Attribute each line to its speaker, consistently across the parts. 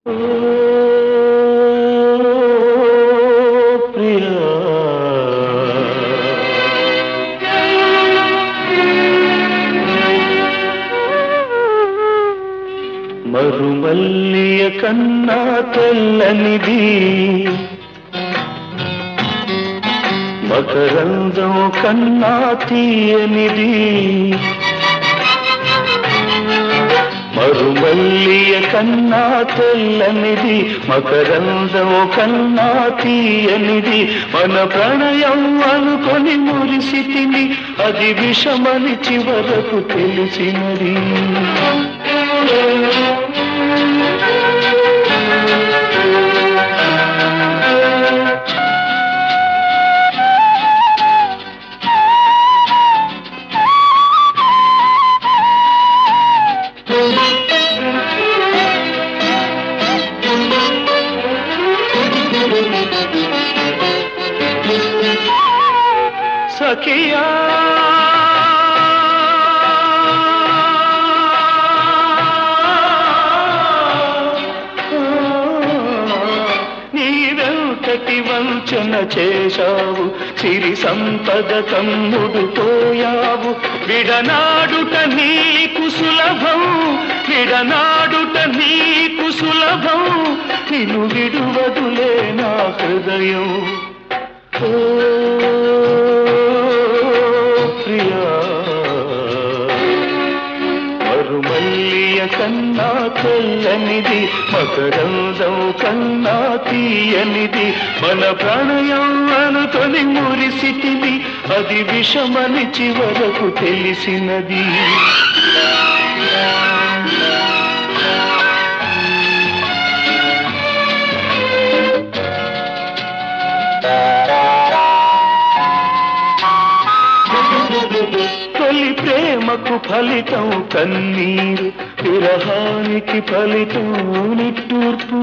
Speaker 1: మరుమల్లియ కన్నా తెల్లనిది మకరందం కన్నా తీయనిది మరుమల్లియ కన్నా తెల్లనిది మకరందం కన్నా తీయనిది మన ప్రణయం అనుకొని మురిసితిని అది విషమని చివరకు తెలిసినది సఖియా నీవెంతటి వంచన చేశావు సిరి సంపద కమ్ముడు పోయావు విడనాడుట నీకు సులభం విడనాడుట నీకు సులభం నిన్ను విడువదులే నా హృదయం ఓ ప్రియా మరుమల్లియ కన్నా తెల్లనిది మకరందం కన్నా తీయనిది మన ప్రణయం అనుకొని మురిసిటిది అది విషమని చివరకు తెలిసినది తొలి ప్రేమకు ఫలితం కన్నీరు విరహానికి ఫలితం నిట్టూర్పు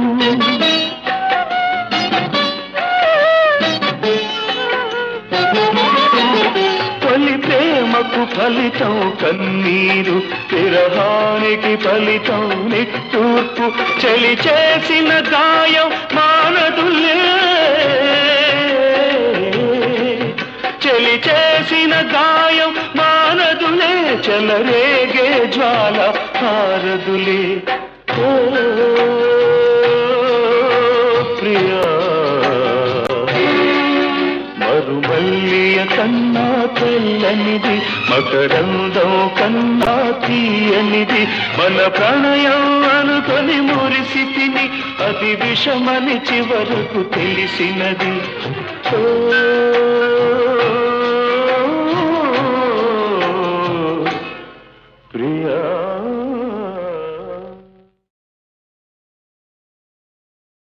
Speaker 1: తొలి ప్రేమకు ఫలితం కన్నీరు విరహానికి ఫలితం నిట్టూర్పు చలి చేసిన గాయం మానదులే చెలి చేసిన గాయం మానదులే చెలరేగే జ్వాల హారదులే ఓ ప్రియా మరుమల్లియ కన్నా తెల్లనిది మకరందం కన్నా తీయనిది మన ప్రణయం అనుకొని మురిసితిని అది విషమని చివరకు తెలిసినది ఓ